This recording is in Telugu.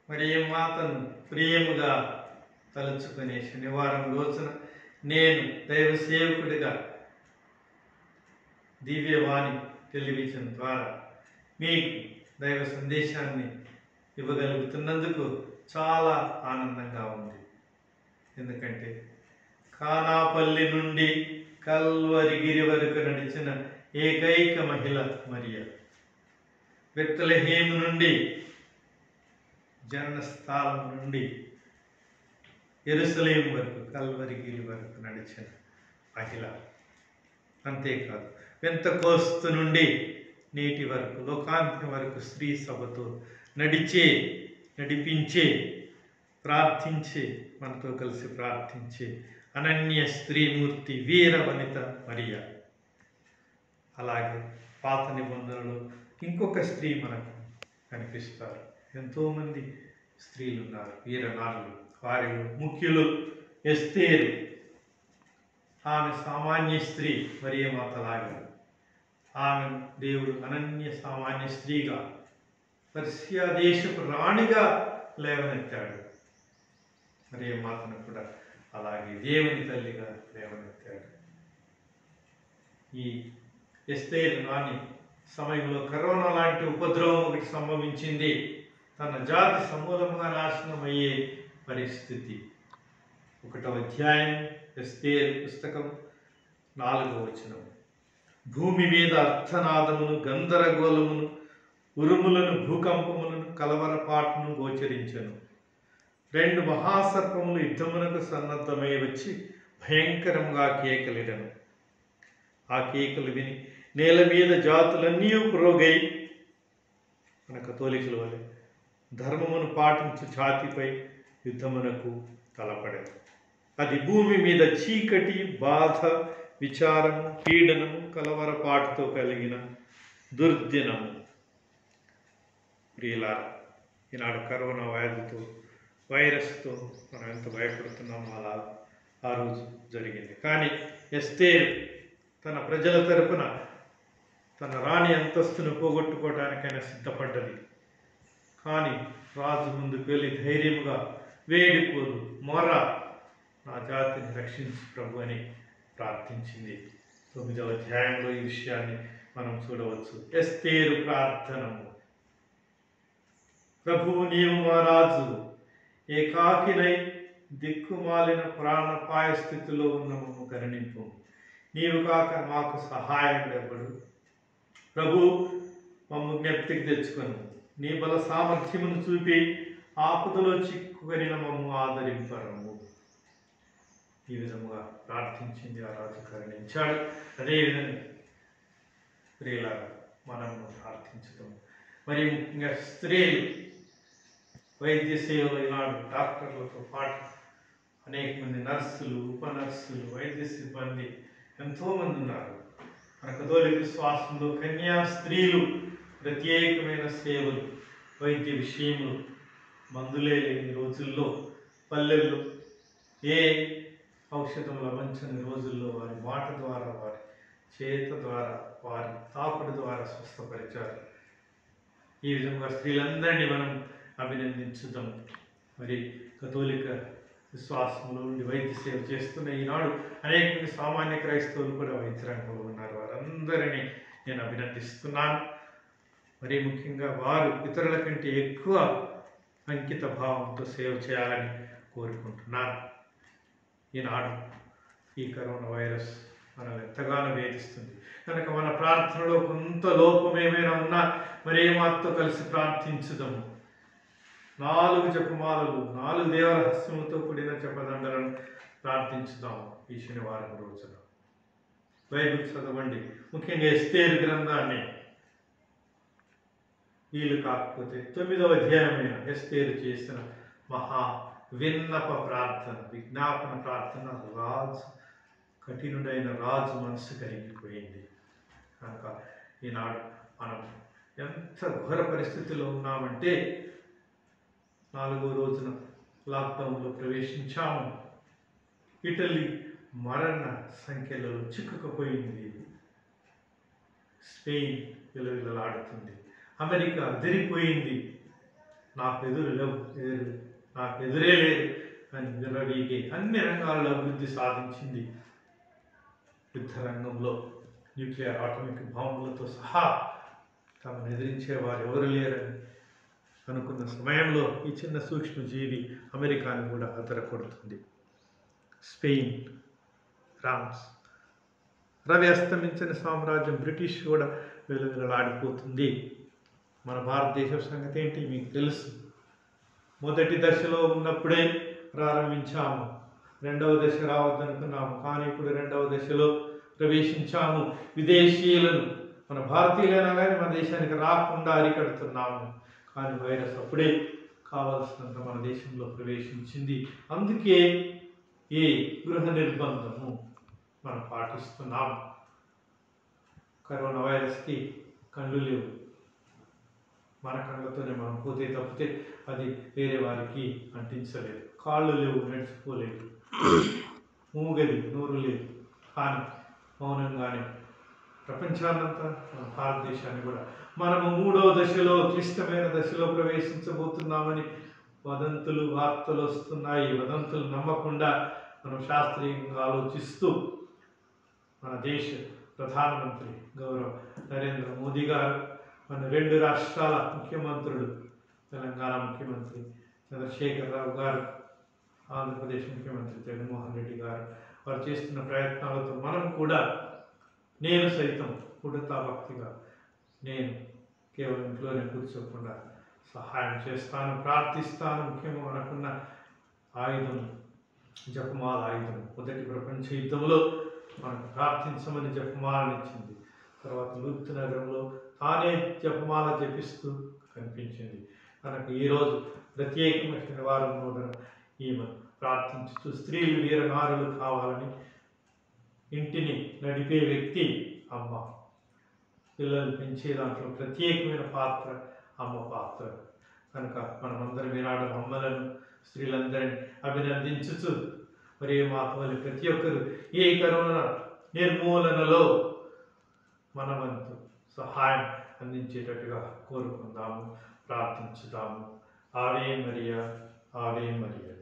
మరి ఏ మాతను ప్రియముగా తలుచుకునే శనివారం రోజున నేను దైవ సేవకుడిగా దివ్యవాణి టెలివిజన్ ద్వారా మీకు దైవ సందేశాన్ని ఇవ్వగలుగుతున్నందుకు చాలా ఆనందంగా ఉంది ఎందుకంటే కానాపల్లి నుండి కల్వరిగిరి వరకు నడిచిన ఏకైక మహిళ మరియ బెత్తలహేము నుండి జన్మస్థానం నుండి ఎరుసలేం వరకు కల్వరిగిరి వరకు నడిచిన మహిళ అంతేకాదు పెంతకోస్తు నుండి నేటి వరకు లోకాంతం వరకు స్త్రీ సభతో నడిచే నడిపించే ప్రార్థించే మనతో కలిసి ప్రార్థించే అనన్య స్త్రీమూర్తి వీర వనిత మరియా అలాగే పాత నిబంధనలో ఇంకొక స్త్రీ మనకు కనిపిస్తారు ఎంతోమంది స్త్రీలు ఉన్నారు వీరనారులు వారిలో ముఖ్యులు ఎస్తేరు ఆమె సామాన్య స్త్రీ మరియమాతలాగా ఆమె దేవుడు అనన్య సామాన్య స్త్రీగా పర్షియా దేశపు రాణిగా లేవనెత్తాడు మరియమాతను కూడా అలాగే దేవుని తల్లిగా లేవనెత్తాడు ఈ ఎస్తేరు నాని సమయంలో కరోనా లాంటి ఉపద్రవం ఒకటి సంభవించింది తన జాతి సమూలంగా నాశనం అయ్యే పరిస్థితి ఒకటో అధ్యాయం ఎస్తేరు పుస్తకం నాలుగో వచనం భూమి మీద అర్థనాదమును గందరగోళమును ఉరుములను భూకంపములను కలవరపాటును గోచరించను రెండు మహాసర్పములు యుద్ధమునకు సన్నద్ధమై వచ్చి భయంకరంగా కేకలిడను ఆ కేకలు విని నేల మీద జాతులన్నీ పురోగై మన కథోలికుల వలె ధర్మమును పాటించు ఛాతిపై యుద్ధమునకు తలపడేది అది భూమి మీద చీకటి బాధ విచారము పీడనము కలవరపాటుతో కలిగిన దుర్దినము ప్రియులారా ఈనాడు కరోనా వ్యాధితో వైరస్తో మనం ఎంత భయపడుతున్నామో అలా ఆ రోజు జరిగింది కానీ ఎస్తేర్ తన ప్రజల తరపున తన రాణి అంతస్తును పోగొట్టుకోవడానికైనా సిద్ధపడ్డది కానీ రాజు ముందుకు వెళ్ళి ధైర్యముగా వేడుకోదు మొర నా జాతిని రక్షించు ప్రభు అని ప్రార్థించింది తొమ్మిదవ అధ్యాయంలో ఈ విషయాన్ని మనం చూడవచ్చు ఎస్తేరు ప్రార్థనము ప్రభువు నీవు మా రాజు ఏకాకినై దిక్కుమాలిన ప్రాణపాయ స్థితిలో ఉన్న మమ్ము కరుణింపు నీవు కాక మాకు సహాయం ఎవడు ప్రభు మమ్ము జ్ఞప్తికి తెచ్చుకొను నీ బల సామర్థ్యమును చూపి ఆపదలో చిక్కుకొనిన మమ్ము ఆదరింపరము ఈ విధముగా ప్రార్థించింది ఆ రాజు కరుణించాడు అదేవిధంగా స్త్రీలాగా మనము ప్రార్థించుతాము మరి ముఖ్యంగా స్త్రీలు వైద్య సేవలు ఈనాడు డాక్టర్లతో పాటు అనేక మంది నర్సులు ఉప నర్సులు వైద్య సిబ్బంది ఎంతోమంది ఉన్నారు మన కథోలిక విశ్వాసంలో కన్యా స్త్రీలు ప్రత్యేకమైన సేవలు వైద్య విషయంలో మందులే లేని రోజుల్లో పల్లెల్లో ఏ ఔషధం లభించని రోజుల్లో వారి మాట ద్వారా వారి చేత ద్వారా వారి తాకుడు ద్వారా స్వస్థపరిచారు ఈ విధంగా స్త్రీలందరినీ మనం అభినందించుదాం మరి కథోలిక విశ్వాసంలో ఉండి వైద్య సేవ చేస్తున్న ఈనాడు అనేక మంది సామాన్య క్రైస్తవులు కూడా వైద్య రంగంలో ఉన్నారు వారందరినీ నేను అభినందిస్తున్నాను మరి ముఖ్యంగా వారు ఇతరుల కంటే ఎక్కువ అంకిత భావంతో సేవ చేయాలని కోరుకుంటున్నాను ఈనాడు ఈ కరోనా వైరస్ మనల్ని ఎంతగానో వేధిస్తుంది కనుక మన ప్రార్థనలో కొంత లోపం ఏమైనా ఉన్నా మరి ఏమాత్తో కలిసి ప్రార్థించుదాము నాలుగు జపమాలలు నాలుగు దేవరహస్యములతో కూడిన జపదండలను ప్రార్థించుదాము ఈ శనివారం రోజున బైబిల్ చదవండి ముఖ్యంగా ఎస్తేరు గ్రంథాన్ని వీలు కాకపోతే తొమ్మిదవ అధ్యాయమైన ఎస్తేరు చేసిన మహా విన్నప ప్రార్థన విజ్ఞాపన ప్రార్థన రాజు కఠినుడైన రాజు మనసు కలిగిపోయింది కనుక ఈనాడు మనం ఎంత ఘోర పరిస్థితిలో ఉన్నామంటే నాలుగో రోజున లాక్డౌన్లో ప్రవేశించాము ఇటలీ మరణ సంఖ్యలో చిక్కుకుపోయింది స్పెయిన్ విలవిలలాడుతుంది అమెరికా అదిరిపోయింది నాకు ఎదురు లేవు ఎదురు నాకు ఎదురే లేదు అని విర్రవీగి అన్ని రంగాల్లో అభివృద్ధి సాధించింది యుద్ధ రంగంలో న్యూక్లియర్ ఆటమిక్ బాంబులతో సహా తమను ఎదిరించే వారు ఎవరు లేరని అనుకున్న సమయంలో ఈ చిన్న సూక్ష్మజీవి అమెరికాని కూడా అదరకొడుతుంది స్పెయిన్ ఫ్రాన్స్ రవి అస్తమించిన సామ్రాజ్యం బ్రిటిష్ కూడా వెలుగులాడిపోతుంది మన భారతదేశం సంగతి ఏంటి మీకు తెలుసు మొదటి దశలో ఉన్నప్పుడే ప్రారంభించాము రెండవ దశ రావద్దనుకున్నాము కానీ ఇప్పుడు రెండవ దశలో ప్రవేశించాము విదేశీయులను మన భారతీయులైనా కానీ మన దేశానికి రాకుండా అరికడుతున్నాము కానీ వైరస్ అప్పుడే కావాల్సినంత మన దేశంలో ప్రవేశించింది అందుకే ఈ గృహ నిర్బంధము మనం పాటిస్తున్నాం కరోనా వైరస్కి కళ్ళు లేవు మన కళ్ళతోనే మనం పోతే తప్పితే అది వేరే వారికి అంటించలేదు కాళ్ళు లేవు నడిచిపోలేదు మూగది నోరు లేదు కానీ మౌనంగానే ప్రపంచాన్నంతా మన భారతదేశాన్ని కూడా మనము మూడవ దశలో క్లిష్టమైన దశలో ప్రవేశించబోతున్నామని వదంతులు వార్తలు వస్తున్నాయి వదంతులు నమ్మకుండా మనం శాస్త్రీయంగా ఆలోచిస్తూ మన దేశ ప్రధానమంత్రి గౌరవ నరేంద్ర మోదీ గారు మన రెండు రాష్ట్రాల ముఖ్యమంత్రులు తెలంగాణ ముఖ్యమంత్రి చంద్రశేఖరరావు గారు ఆంధ్రప్రదేశ్ ముఖ్యమంత్రి జగన్మోహన్ రెడ్డి గారు వారు చేస్తున్న ప్రయత్నాలతో మనం కూడా నేను సైతం పుడతా భక్తిగా నేను కేవలం ఇంట్లోనే కూర్చోకుండా సహాయం చేస్తాను ప్రార్థిస్తాను ముఖ్యంగా మనకున్న ఆయుధం జపమాల ఆయుధం మొదటి ప్రపంచ యుద్ధంలో మనకు ప్రార్థించమని జపమాలనిచ్చింది తర్వాత లూప్తు నగరంలో తానే జపమాల జపిస్తూ కనిపించింది మనకు ఈరోజు ప్రత్యేకమైన శనివారం రోజున ఈమె ప్రార్థించుతూ స్త్రీలు వీరనారులు కావాలని ఇంటిని నడిపే వ్యక్తి అమ్మ పిల్లలు పెంచే దాంట్లో ప్రత్యేకమైన పాత్ర అమ్మ పాత్ర కనుక మనమందరం ఈనాడు అమ్మలను స్త్రీలందరినీ అభినందించుచు మరి మాతవల్లి ప్రతి ఒక్కరు ఈ కరోనా నిర్మూలనలో మన వంతు సహాయం అందించేటట్టుగా కోరుకుందాము ప్రార్థించుదాము ఆవే మరియా ఆవే మరియా